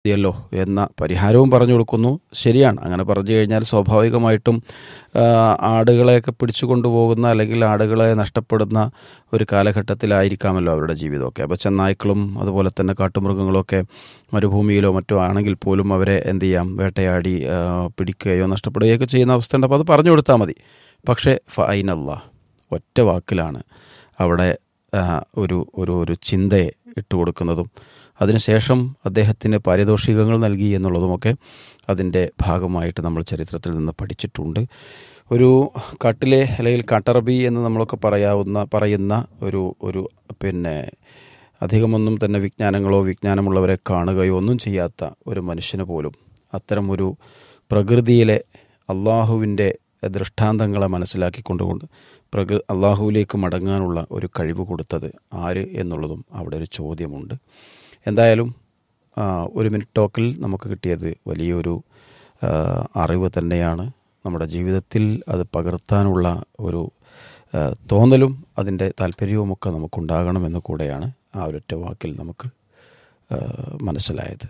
മതിയല്ലോ എന്ന പരിഹാരവും പറഞ്ഞു കൊടുക്കുന്നു ശരിയാണ് അങ്ങനെ പറഞ്ഞു കഴിഞ്ഞാൽ സ്വാഭാവികമായിട്ടും ആ, ആടുകളെയൊക്കെ പിടിച്ചു കൊണ്ടുപോകുന്ന അല്ലെങ്കിൽ ആടുകളെ നഷ്ടപ്പെടുന്ന ഒരു കാലഘട്ടത്തിലായിരിക്കാമല്ലോ അവരുടെ ജീവിതമൊക്കെ അപ്പോൾ ചെന്നായ്ക്കളും അതുപോലെ തന്നെ കാട്ടുമൃഗങ്ങളൊക്കെ മരുഭൂമിയിലോ മറ്റോ ആണെങ്കിൽ പോലും അവരെ എന്ത് ചെയ്യാം വേട്ടയാടി ആ, പിടിക്കുകയോ നഷ്ടപ്പെടുകയൊക്കെ ചെയ്യുന്ന അവസ്ഥ ഉണ്ട് അപ്പോൾ അത് പറഞ്ഞു കൊടുത്താൽ മതി പക്ഷേ ഫൈനല്ല ഒറ്റ വാക്കിലാണ് അവിടെ ആ, ഒരു ഒരു ഒരു ചിന്തയെ ഇട്ട് കൊടുക്കുന്നതും അതിനുശേഷം അദ്ദേഹത്തിന് പാരിതോഷികങ്ങൾ നൽകി എന്നുള്ളതുമൊക്കെ അതിൻ്റെ ഭാഗമായിട്ട് നമ്മൾ ചരിത്രത്തിൽ നിന്ന് പഠിച്ചിട്ടുണ്ട് ഒരു കാട്ടിലെ അല്ലെങ്കിൽ കാട്ടറബി എന്ന് നമ്മളൊക്കെ പറയാവുന്ന പറയുന്ന ഒരു ഒരു പിന്നെ അധികമൊന്നും തന്നെ വിജ്ഞാനങ്ങളോ വിജ്ഞാനമുള്ളവരെ കാണുകയോ ഒന്നും ചെയ്യാത്ത ഒരു മനുഷ്യന് പോലും അത്തരം ഒരു പ്രകൃതിയിലെ അള്ളാഹുവിൻ്റെ ദൃഷ്ടാന്തങ്ങളെ മനസ്സിലാക്കിക്കൊണ്ടുകൊണ്ട് പ്രകൃ അള്ളാഹുവിലേക്ക് മടങ്ങാനുള്ള ഒരു കഴിവ് കൊടുത്തത് ആര് എന്നുള്ളതും അവിടെ ഒരു ചോദ്യമുണ്ട് എന്തായാലും ആ, ഒരു മിനിറ്റ് ടോക്കിൽ നമുക്ക് കിട്ടിയത് വലിയൊരു ആ, അറിവ് തന്നെയാണ് നമ്മുടെ ജീവിതത്തിൽ അത് പകർത്താനുള്ള ഒരു ആ, തോന്നലും അതിൻ്റെ താല്പര്യവുമൊക്കെ നമുക്കുണ്ടാകണമെന്ന് കൂടെയാണ് ആ ഒരൊറ്റ വാക്കിൽ നമുക്ക് ആ, മനസ്സിലായത്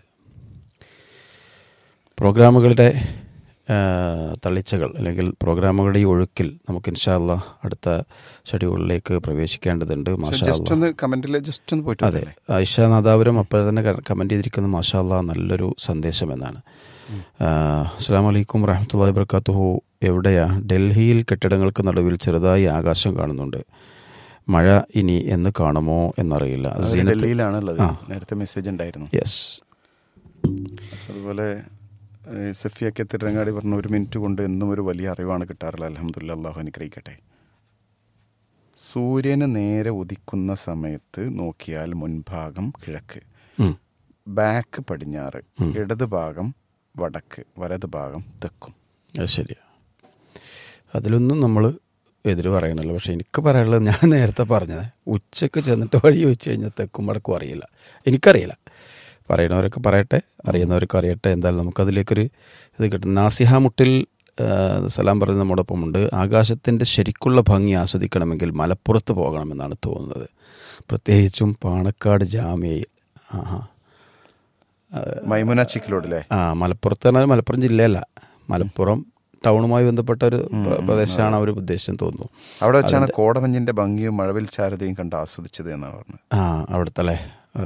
പ്രോഗ്രാമുകളുടെ ആ, തള്ളിച്ചകൾ അല്ലെങ്കിൽ പ്രോഗ്രാമുകളുടെ ഈ ഒഴുക്കിൽ നമുക്ക് ഇൻഷാല്ല അടുത്ത ഷെഡ്യൂളിലേക്ക് പ്രവേശിക്കേണ്ടതുണ്ട് മാഷാ ജസ്റ്റ് ഒന്ന് കമന്റിൽ ജസ്റ്റ് ഒന്ന് പോയിട്ട് അതെ ഐഷ നാദാപുരം അപ്പോൾ തന്നെ കമൻറ്റ് ചെയ്തിരിക്കുന്ന മാഷാല്ല നല്ലൊരു സന്ദേശം എന്നാണ് അസ്സാം വലൈക്കും വറഹമത്തല്ലാ വർക്കാത്തുഹു എവിടെയാ ഡൽഹിയിൽ കെട്ടിടങ്ങൾക്ക് നടുവിൽ ചെറുതായി ആകാശം കാണുന്നുണ്ട് മഴ ഇനി എന്ന് കാണുമോ എന്നറിയില്ല അത് സീനത്ത് ഡൽഹിയിലാണ് ഉള്ളത് ആ. നേരത്തെ മെസ്സേജ് ഉണ്ടായിരുന്നു യെസ് അതുപോലെ ഏഹ്, സഫിയൊക്കെ തിരങ്ങാടി പറഞ്ഞ ഒരു മിനിറ്റ് കൊണ്ട് എന്നും ഒരു വലിയ അറിവാണ് കിട്ടാറുള്ളത് അലഹമുല്ല അള്ളാഹു അനുഗ്രഹിക്കട്ടെ സൂര്യന് നേരെ ഉദിക്കുന്ന സമയത്ത് നോക്കിയാൽ മുൻഭാഗം കിഴക്ക് ഉം. ബാക്ക് പടിഞ്ഞാറ് ഇടത് ഭാഗം വടക്ക് വലത് ഭാഗം തെക്കും അത് ശരിയാ അതിലൊന്നും നമ്മൾ എതിര് പറയണല്ലോ പക്ഷെ എനിക്ക് പറയാനുള്ളത് ഞാൻ നേരത്തെ പറഞ്ഞത് ഉച്ചക്ക് ചെന്നിട്ട് വഴി ചോദിച്ചു കഴിഞ്ഞാൽ തെക്കും വടക്കും അറിയില്ല എനിക്കറിയില്ല പറയുന്നവരൊക്കെ പറയട്ടെ അറിയുന്നവരൊക്കെ അറിയട്ടെ എന്തായാലും നമുക്കതിലേക്കൊരു ഇത് കിട്ടും നാസിഹ മുട്ടിൽ ആ, സലാം പറഞ്ഞ് നമ്മോടൊപ്പം ഉണ്ട് ആകാശത്തിൻ്റെ ശരിക്കുള്ള ഭംഗി ആസ്വദിക്കണമെങ്കിൽ മലപ്പുറത്ത് പോകണമെന്നാണ് തോന്നുന്നത് പ്രത്യേകിച്ചും പാണക്കാട് ജാമ്യയിൽ ആഹാ മൈമുന ചിക്കിലോടല്ലേ ആ മലപ്പുറത്ത് പറഞ്ഞാൽ മലപ്പുറം ജില്ലയല്ല മലപ്പുറം ടൗണുമായി ബന്ധപ്പെട്ട ഒരു പ്ര- പ്രദേശമാണ് അവർ ഉദ്ദേശം തോന്നുന്നു അവിടെ വെച്ചാണ് കോടമഞ്ഞിന്റെ ഭംഗിയും മഴവിൽ ചാരുതയും കണ്ട് ആസ്വദിച്ചത് എന്നാണ് പറഞ്ഞത് ആ അവിടുത്തെ അല്ലേ ആ,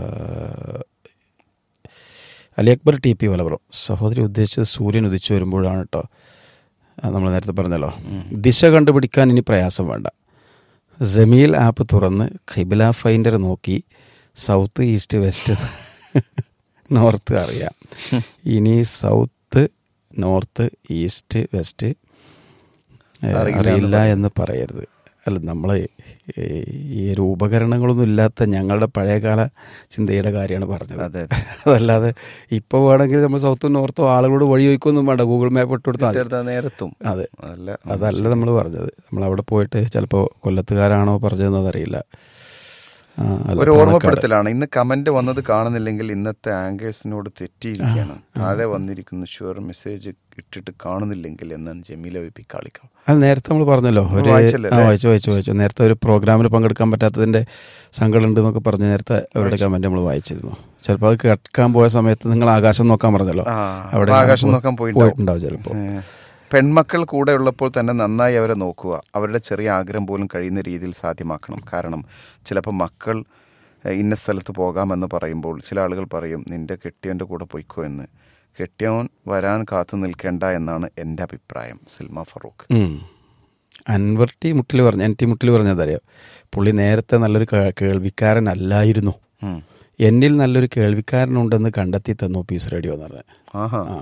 അലി അക്ബർ ടി പി മലപ്പുറം സഹോദരി ഉദ്ദേശിച്ചത് സൂര്യൻ ഉദിച്ചു വരുമ്പോഴാണ് കേട്ടോ നമ്മൾ നേരത്തെ പറഞ്ഞല്ലോ ദിശ കണ്ടുപിടിക്കാൻ ഇനി പ്രയാസം വേണ്ട ജമീൽ ആപ്പ് തുറന്ന് ഖിബില ഫൈൻഡർ നോക്കി സൗത്ത് ഈസ്റ്റ് വെസ്റ്റ് നോർത്ത് അറിയാം ഇനി സൗത്ത് നോർത്ത് ഈസ്റ്റ് വെസ്റ്റ് ഏ, അറിയില്ല എന്ന് അറിയില്ല എന്ന് പറയരുത് അല്ല നമ്മൾ ഈ ഒരു ഉപകരണങ്ങളൊന്നും ഇല്ലാത്ത ഞങ്ങളുടെ പഴയകാല ചിന്തയുടെ കാര്യമാണ് പറഞ്ഞത് അതെ അതല്ലാതെ ഇപ്പോൾ വേണമെങ്കിൽ നമ്മൾ സൗത്തും നോർത്തും ആളുകളോട് വഴി ചോദിക്കൊന്നും വേണ്ട ഗൂഗിൾ മാപ്പ് ഇട്ട് കൊടുത്താൽ മതി. ചേർത്താ നേരത്തും അതെ അതല്ല അതല്ല നമ്മൾ പറഞ്ഞത് നമ്മൾ അവിടെ പോയിട്ട് ചിലപ്പോൾ കൊല്ലത്തുകാരാണോ പറഞ്ഞതെന്ന് അറിയില്ല ആ, അല്ല, ഒരു പാലക്കാട്. ഓർമ്മപ്പെടുത്തലാണ് ഇന്ന് കമന്റ് വന്നത് കാണുന്നില്ലെങ്കിൽ ഇന്നത്തെ ആങ്കേഴ്സിനോട് തെറ്റിയിരിക്കുകയാണ് താഴെ വന്നിരിക്കുന്ന ഷുവർ മെസ്സേജ് ഇട്ടിട്ട് കാണുന്നില്ലെങ്കിൽ എന്നാണ് ജമീല വി പി കാളിക്കാം അത് നേരത്തെ നമ്മൾ പറഞ്ഞല്ലോ ഒരു വായിച്ചല്ലേ, ആ വായിച്ചു വായിച്ചു വായിച്ചു നേരത്തെ ഒരു പ്രോഗ്രാമിൽ പങ്കെടുക്കാൻ പറ്റാത്തതിന്റെ സങ്കടം ഉണ്ട് എന്നൊക്കെ പറഞ്ഞ് നേരത്തെ അവരുടെ കമന്റ് നമ്മൾ വായിച്ചിരുന്നു ചിലപ്പോൾ അത് കേൾക്കാൻ പോയ സമയത്ത് നിങ്ങൾ ആകാശം നോക്കാൻ പറഞ്ഞല്ലോ ആ, അവിടെ അപ്പൊ ആകാശം നമ്മൾ നോക്കാൻ പോയിട്ടുണ്ടാവും. പോയിട്ടുണ്ടാവും ചിലപ്പോൾ ഏ, പെൺമക്കൾ കൂടെ ഉള്ളപ്പോൾ തന്നെ നന്നായി അവരെ നോക്കുക അവരുടെ ചെറിയ ആഗ്രഹം പോലും കഴിയുന്ന രീതിയിൽ സാധ്യമാക്കണം കാരണം ചിലപ്പോൾ മക്കൾ ഏ, ഇന്ന സ്ഥലത്ത് പോകാമെന്ന് പറയുമ്പോൾ ചില ആളുകൾ പറയും നിന്റെ കെട്ടിയവൻ്റെ കൂടെ പൊയ്ക്കോ എന്ന് കെട്ടിയവൻ വരാൻ കാത്തു നിൽക്കേണ്ട എന്നാണ് എൻ്റെ അഭിപ്രായം സിൽമ ഫറൂഖ് ഉം. അൻവർ ടി മുട്ടിൽ പറഞ്ഞ എൻ ടി മുട്ടിൽ പറഞ്ഞതറിയാം പുള്ളി നേരത്തെ നല്ലൊരു കേ- കേൾവിക്കാരനല്ലായിരുന്നു ഉം. എന്നിൽ നല്ലൊരു കേൾവിക്കാരനുണ്ടെന്ന് കണ്ടെത്തി തന്നു പീസ് റേഡിയോ എന്ന് പറഞ്ഞത് ആഹാ ആ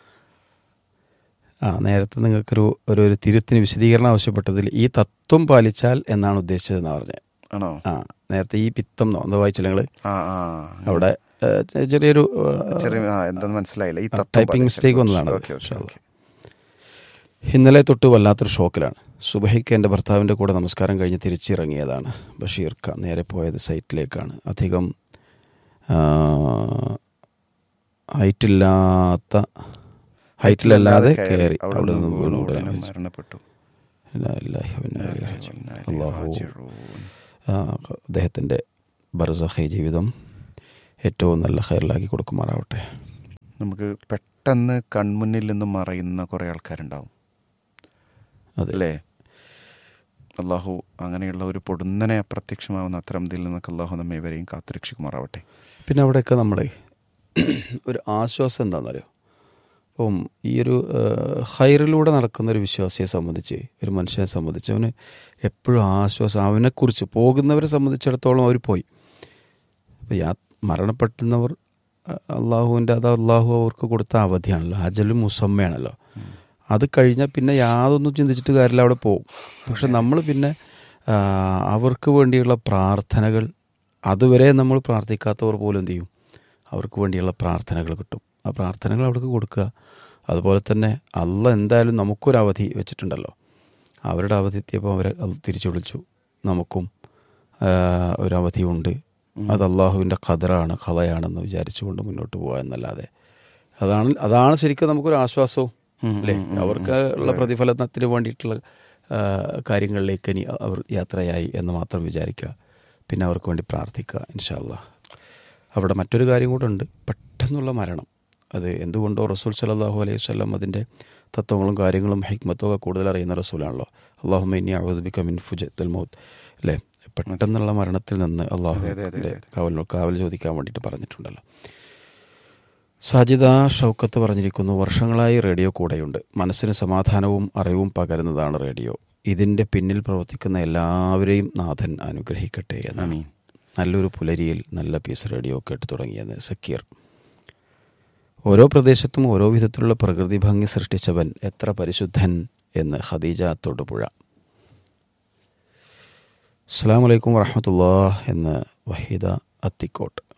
ആ നേരത്തെ നിങ്ങൾക്കൊരു ഒരു ഒരു തിരുത്തിന് വിശദീകരണം ആവശ്യപ്പെട്ടതിൽ ഈ തത്വം പാലിച്ചാൽ എന്നാണ് ഉദ്ദേശിച്ചതെന്നാണ് പറഞ്ഞത് ആണോ ആ നേരത്തെ ഈ പിത്തം എന്നോ എന്താ വായിച്ചില്ല നിങ്ങൾ ആ ആ അവിടെ ഏ, ചെ- ചെറിയൊരു ചെറിയ ആ, എന്താന്ന് മനസ്സിലായില്ല ഈ ആ, തത്വം ടൈപ്പിംഗ് പാലിച്ചാൽ. മിസ്റ്റേക്ക് വന്നതാണ് അത്. ഓക്കെ ഓക്കെ ഇൻഷാ ഓക്കെ ഇന്നലെ തൊട്ട് വല്ലാത്തൊരു ഷോക്കിലാണ് സുബഹിക്ക് എൻ്റെ ഭർത്താവിൻ്റെ കൂടെ നമസ്കാരം കഴിഞ്ഞ് തിരിച്ചിറങ്ങിയതാണ് ബഷീർ ഖാൻ നേരെ പോയത് സൈറ്റിലേക്കാണ് അധികം ആ, ഹൈറ്റില്ലാത്ത ഹൈറ്റിലല്ലാതെ കയറി അവിടെ അവിടെ നിന്ന് നിന്ന് വീണു വീണു ഉടനെ ഉടനെ മരണപ്പെട്ടു ഇന്നാ ലില്ലാഹി വ ഇന്നാ ഇലൈഹി റാജിഊൻ. ഇന്നാ ഇലൈഹി അള്ളാഹു റാജിഊൻ. ആ, അദ്ദേഹത്തിൻ്റെ ബർസഹി ജീവിതം ഏറ്റവും നല്ല ഹൈറിലാക്കി കൊടുക്കുമാറാവട്ടെ നമുക്ക് പെട്ടെന്ന് കൺമുന്നിൽ നിന്നും മറയുന്ന കുറേ ആൾക്കാരുണ്ടാവും അതെ അല്ലേ അള്ളാഹു അങ്ങനെയുള്ള ഒരു പൊടുന്നനെ അപ്രത്യക്ഷമാവുന്ന അത്തരം ഇതിൽ നിന്നൊക്കെ അള്ളാഹു നമ്മെ ഇവരെയും കാത്തുരക്ഷിക്കുമാറാവട്ടെ പിന്നെ അവിടെയൊക്കെ നമ്മളെ ഒരു ആശ്വാസം എന്താണെന്നറിയോ അപ്പം ഈ ഒരു ഏഹ്, ഹൈറിലൂടെ നടക്കുന്ന ഒരു വിശ്വാസിയെ സംബന്ധിച്ച് ഒരു മനുഷ്യനെ സംബന്ധിച്ച് അവന് എപ്പോഴും ആശ്വാസം അവനെക്കുറിച്ച് പോകുന്നവരെ സംബന്ധിച്ചിടത്തോളം അവർ പോയി അപ്പോൾ യാ മരണപ്പെടുന്നവർ അഹ് അള്ളാഹുവിൻ്റെ അത് അള്ളാഹു അവർക്ക് കൊടുത്ത അവധിയാണല്ലോ അജലും മുസമ്മയാണല്ലോ അത് കഴിഞ്ഞാൽ പിന്നെ യാതൊന്നും ചിന്തിച്ചിട്ട് കാര്യമില്ല അവിടെ പോകും പക്ഷെ നമ്മൾ പിന്നെ ആ, അവർക്ക് വേണ്ടിയുള്ള പ്രാർത്ഥനകൾ അതുവരെ നമ്മൾ പ്രാർത്ഥിക്കാത്തവർ പോലും എന്ത് ചെയ്യും അവർക്ക് വേണ്ടിയുള്ള പ്രാർത്ഥനകൾ കിട്ടും ആ പ്രാർത്ഥനകൾ അവർക്ക് കൊടുക്കുക അതുപോലെ തന്നെ അല്ല എന്തായാലും നമുക്കൊരു അവധി വെച്ചിട്ടുണ്ടല്ലോ അവരുടെ അവധി എത്തിയപ്പോൾ അവരെ അത് തിരിച്ചു വിളിച്ചു നമുക്കും ആ, ഒരു അവധിയുണ്ട് അത് അള്ളാഹുവിൻ്റെ ഖദറാണ് ഖലയാണെന്ന് വിചാരിച്ചുകൊണ്ട് മുന്നോട്ട് പോകുക എന്നല്ലാതെ അതാണ് അതാണ് ശരിക്കും നമുക്കൊരു ആശ്വാസവും അല്ലേ അവർക്ക് ഉള്ള പ്രതിഫലനത്തിന് വേണ്ടിയിട്ടുള്ള ആ, കാര്യങ്ങളിലേക്ക് ഇനി അവർ യാത്രയായി എന്ന് മാത്രം വിചാരിക്കുക പിന്നെ അവർക്ക് വേണ്ടി പ്രാർത്ഥിക്കുക ഇൻഷാല്ല അവിടെ മറ്റൊരു കാര്യം കൂടെ ഉണ്ട് പെട്ടെന്നുള്ള മരണം അത് എന്തുകൊണ്ടോ റസൂൽ സലാഹു അലൈഹി വല്ലം അതിൻ്റെ തത്വങ്ങളും കാര്യങ്ങളും ഹിക്മത്തും ഒക്കെ കൂടുതൽ അറിയുന്ന റസൂലാണല്ലോ അള്ളാഹു മിനി അഹുദിബിക്ക മിൻ ഫുജൽ മൗത്ത് അല്ലേ പെട്ടെന്നുള്ള മരണത്തിൽ നിന്ന് അള്ളാഹു കാവൽ കാവൽ ചോദിക്കാൻ വേണ്ടിയിട്ട് പറഞ്ഞിട്ടുണ്ടല്ലോ സാജിദ ഷൗക്കത്ത് പറഞ്ഞിരിക്കുന്നു വർഷങ്ങളായി റേഡിയോ കൂടെയുണ്ട് മനസ്സിന് സമാധാനവും അറിവും പകരുന്നതാണ് റേഡിയോ ഇതിൻ്റെ പിന്നിൽ പ്രവർത്തിക്കുന്ന എല്ലാവരെയും നാഥൻ അനുഗ്രഹിക്കട്ടെ എന്നാണ് ആമീൻ. നല്ലൊരു പുലരിയിൽ നല്ല പീസ് റേഡിയോ കേട്ടു തുടങ്ങിയെന്ന് സക്കീർ ഓരോ പ്രദേശത്തും ഓരോ വിധത്തിലുള്ള പ്രകൃതി ഭംഗി സൃഷ്ടിച്ചവൻ എത്ര പരിശുദ്ധൻ എന്ന് ഖദീജ തൊടുപുഴ അസ്സാം വലൈക്കും വറഹമത്തുള്ള എന്ന് വഹീദ അത്തിക്കോട്ട്